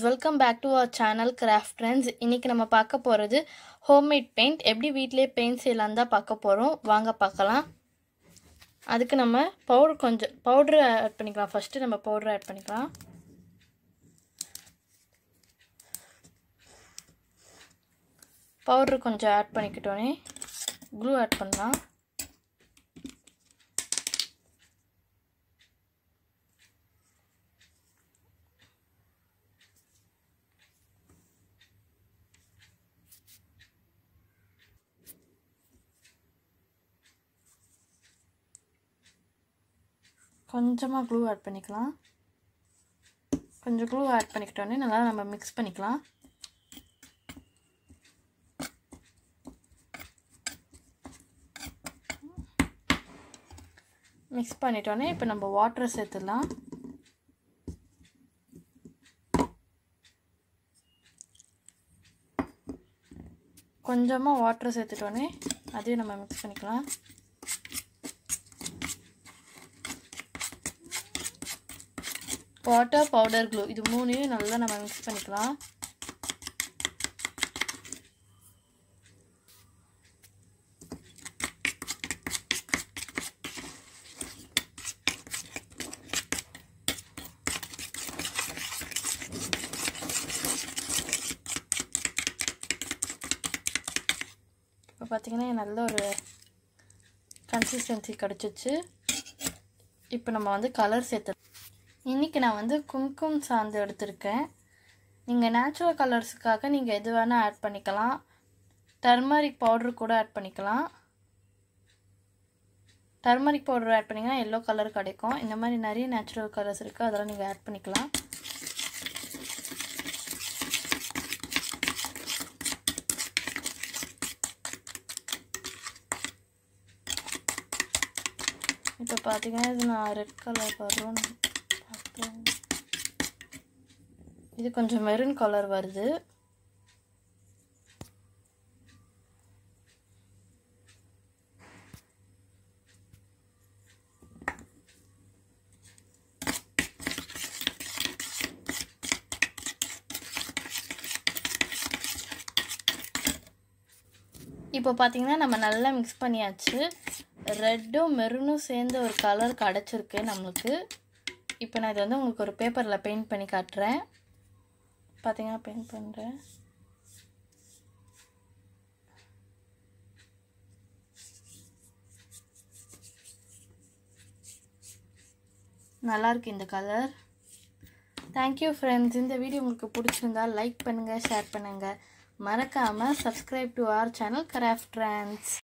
friends welcome back to our channel craft friends இன்றைக்கி நம்ம பார்க்க போகிறது ஹோம்மேட் பெயிண்ட் எப்படி வீட்டிலே பெயிண்ட் செய்யலாம் தான் பார்க்க போகிறோம் வாங்க பார்க்கலாம் அதுக்கு நம்ம பவுடர் கொஞ்சம் பவுட்ரு ஆட் பண்ணிக்கலாம் ஃபஸ்ட்டு நம்ம பவுட்ரு ஆட் பண்ணிக்கலாம் பவுட்ரு கொஞ்சம் ஆட் பண்ணிக்கிட்டோன்னே க்ளூ ஆட் பண்ணலாம் கொஞ்சமாக க்ளூ ஆட் பண்ணிக்கலாம் கொஞ்சம் க்ளூ ஆட் பண்ணிக்கிட்டோன்னே நல்லா நம்ம மிக்ஸ் பண்ணிக்கலாம் மிக்ஸ் பண்ணிட்டோன்னே இப்போ நம்ம வாட்டர் சேர்த்துடலாம் கொஞ்சமாக வாட்டர் சேர்த்துட்டோன்னே அதையும் நம்ம மிக்ஸ் பண்ணிக்கலாம் வாட்டர் பவுடர் க்ளூ இது மூணையும் நல்லா நம்ம மிக்ஸ் பண்ணிக்கலாம் இப்போ பார்த்தீங்கன்னா நல்ல ஒரு கன்சிஸ்டன்சி கிடச்சிச்சு இப்போ நம்ம வந்து கலர் சேர்த்து இன்றைக்கி நான் வந்து கும்கும் சாந்து எடுத்திருக்கேன் நீங்கள் நேச்சுரல் கலர்ஸுக்காக நீங்கள் எது வேணால் ஆட் பண்ணிக்கலாம் டர்மரிக் பவுட்ரு கூட ஆட் பண்ணிக்கலாம் டர்மரிக் பவுடர் ஆட் பண்ணிங்கன்னா எல்லோ கலர் கிடைக்கும் இந்த மாதிரி நிறைய நேச்சுரல் கலர்ஸ் இருக்குது அதெல்லாம் நீங்கள் ஆட் பண்ணிக்கலாம் இப்போ பார்த்தீங்கன்னா இது நான் ரெட் கலர் வரும் பார்த்தேன் இது கொஞ்சம் மெரூன் கலர் வருது இப்போ பார்த்தீங்கன்னா நம்ம நல்லா மிக்ஸ் பண்ணியாச்சு ரெட்டும் மெரூனும் சேர்ந்து ஒரு கலர் கிடச்சிருக்கு நம்மளுக்கு இப்போ நான் இதை வந்து உங்களுக்கு ஒரு பேப்பரில் பெயிண்ட் பண்ணி காட்டுறேன் பார்த்தீங்கன்னா பெயிண்ட் பண்ணுறேன் நல்லாயிருக்கு இந்த கலர் தேங்க்யூ ஃப்ரெண்ட்ஸ் இந்த வீடியோ உங்களுக்கு பிடிச்சிருந்தா லைக் பண்ணுங்கள் ஷேர் பண்ணுங்கள் மறக்காமல் subscribe to our channel craft trans